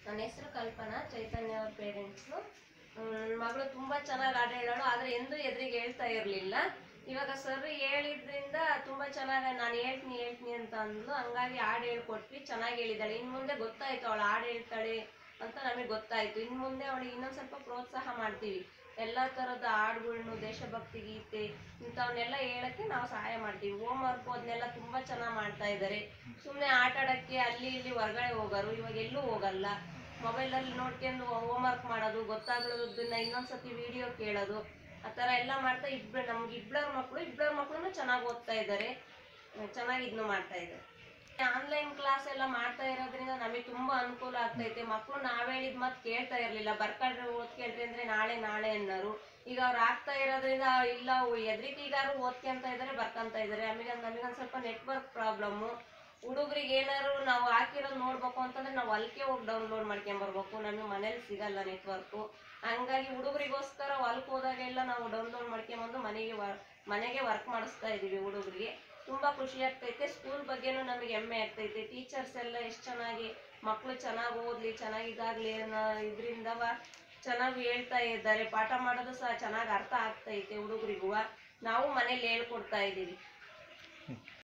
ನನ್ನ ಹೆಸರು ಕಲ್ಪನಾ ಚೈತನ್ಯ ಅವ್ರ ಪೇರೆಂಟ್ಸು ನನ್ನ ಮಗಳು ತುಂಬ ಚೆನ್ನಾಗಿ ಹಾಡು ಹೇಳೋಳು ಆದರೆ ಎಂದೂ ಎದುರಿಗೆ ಹೇಳ್ತಾ ಇರಲಿಲ್ಲ ಇವಾಗ ಸರ್ ಹೇಳಿದ್ರಿಂದ ತುಂಬ ಚೆನ್ನಾಗಿ ನಾನು ಹೇಳ್ತೀನಿ ಹೇಳ್ತೀನಿ ಅಂತ ಅಂದ್ಲು ಹಂಗಾಗಿ ಹಾಡು ಹೇಳ್ಕೊಟ್ವಿ ಚೆನ್ನಾಗಿ ಹೇಳಿದ್ದಾಳೆ ಇನ್ನು ಮುಂದೆ ಗೊತ್ತಾಯ್ತು ಅವಳು ಹಾಡು ಹೇಳ್ತಾಳೆ ಅಂತ ನಮಗೆ ಗೊತ್ತಾಯ್ತು ಇನ್ನು ಮುಂದೆ ಅವಳಿಗೆ ಇನ್ನೊಂದು ಸ್ವಲ್ಪ ಪ್ರೋತ್ಸಾಹ ಮಾಡ್ತೀವಿ ಎಲ್ಲ ಥರದ ಹಾಡುಗಳ್ನು ದೇಶಭಕ್ತಿ ಗೀತೆ ಇಂಥವನ್ನೆಲ್ಲ ಹೇಳಕ್ಕೆ ನಾವು ಸಹಾಯ ಮಾಡ್ತೀವಿ ಹೋಮ್ ವರ್ಕ್ ಅದನ್ನೆಲ್ಲ ತುಂಬ ಚೆನ್ನಾಗಿ ಮಾಡ್ತಾ ಇದ್ದಾರೆ ಸುಮ್ಮನೆ ಆಟ ಆಡೋಕ್ಕೆ ಅಲ್ಲಿ ಇಲ್ಲಿ ಹೊರಗಡೆ ಹೋಗೋರು ಇವಾಗ ಎಲ್ಲೂ ಹೋಗಲ್ಲ ಮೊಬೈಲಲ್ಲಿ ನೋಡ್ಕೊಂಡು ಹೋಮ್ ವರ್ಕ್ ಮಾಡೋದು ಗೊತ್ತಾಗಲೋದನ್ನ ಇನ್ನೊಂದ್ಸತಿ ವಿಡಿಯೋ ಕೇಳೋದು ಆ ಥರ ಎಲ್ಲ ಮಾಡ್ತಾ ಇಬ್ಬರು ನಮ್ಗೆ ಇಬ್ಬರ ಮಕ್ಕಳು ಇಬ್ಬರ ಮಕ್ಕಳು ಚೆನ್ನಾಗಿ ಓದ್ತಾ ಇದ್ದಾರೆ ಚೆನ್ನಾಗಿ ಇದನ್ನು ಮಾಡ್ತಾ ಇದ್ದಾರೆ ಆನ್ಲೈನ್ ಕ್ಲಾಸ್ ಎಲ್ಲ ಮಾಡ್ತಾ ಇರೋದ್ರಿಂದ ನಮಗೆ ತುಂಬಾ ಅನುಕೂಲ ಆಗ್ತೈತೆ ಮಕ್ಕಳು ನಾವ್ ಹೇಳಿದ ಮಾತು ಕೇಳ್ತಾ ಇರ್ಲಿಲ್ಲ ಬರ್ಕಳ್ರಿ ಓದ್ಕೇಳ್ರಿ ಅಂದ್ರೆ ನಾಳೆ ನಾಳೆ ಅನ್ನೋರು ಈಗ ಅವ್ರು ಆಗ್ತಾ ಇರೋದ್ರಿಂದ ಇಲ್ಲ ಎದ್ರಿಕೀಗಾರು ಓದ್ಕೊಂತ ಇದಾರೆ ಬರ್ಕೊಂತ ಇದಾರೆ ಆಮೇಲೆ ನಮಗೊಂದ್ ಸ್ವಲ್ಪ ನೆಟ್ವರ್ಕ್ ಪ್ರಾಬ್ಲಮ್ಮು ಹುಡುಗ್ರಿಗೆ ಏನಾದ್ರು ನಾವು ಹಾಕಿರೋದು ನೋಡ್ಬೇಕು ಅಂತಂದ್ರೆ ನಾವು ಹೊಲಕ್ಕೆ ಹೋಗಿ ಡೌನ್ಲೋಡ್ ಮಾಡ್ಕೊಂಡ್ ಬರ್ಬೇಕು ನಮಗೆ ಮನೇಲಿ ಸಿಗಲ್ಲ ನೆಟ್ವರ್ಕು ಹಂಗಾಗಿ ಹುಡುಗರಿಗೋಸ್ಕರ ಹೊಲಕ್ಕೆ ಹೋದಾಗೆಲ್ಲ ನಾವು ಡೌನ್ಲೋಡ್ ಮಾಡ್ಕೊಂಬಂದು ಮನೆಗೆ ವ- ಮನೆಗೆ ವರ್ಕ್ ಮಾಡಿಸ್ತಾ ಇದೀವಿ ಹುಡುಗರಿಗೆ ತುಂಬಾ ಖುಷಿ ಆಗ್ತೈತೆ ಸ್ಕೂಲ್ ಬಗ್ಗೆನೂ ನಮಗೆ ಹೆಮ್ಮೆ ಆಗ್ತೈತೆ ಟೀಚರ್ಸ್ ಎಲ್ಲ ಎಷ್ಟು ಚೆನ್ನಾಗಿ ಮಕ್ಕಳು ಚೆನ್ನಾಗಿ ಓದ್ಲಿ ಚೆನ್ನಾಗಿ ಇದಾಗ್ಲಿ ಅನ್ನೋ ಇದರಿಂದ ಚೆನ್ನಾಗಿ ಹೇಳ್ತಾ ಇದ್ದಾರೆ ಪಾಠ ಮಾಡೋದು ಸಹ ಚೆನ್ನಾಗಿ ಅರ್ಥ ಆಗ್ತೈತೆ ಹುಡುಗರಿಗೂ ನಾವು ಮನೇಲಿ ಹೇಳ್ಕೊಡ್ತಾ ಇದ್ದೀವಿ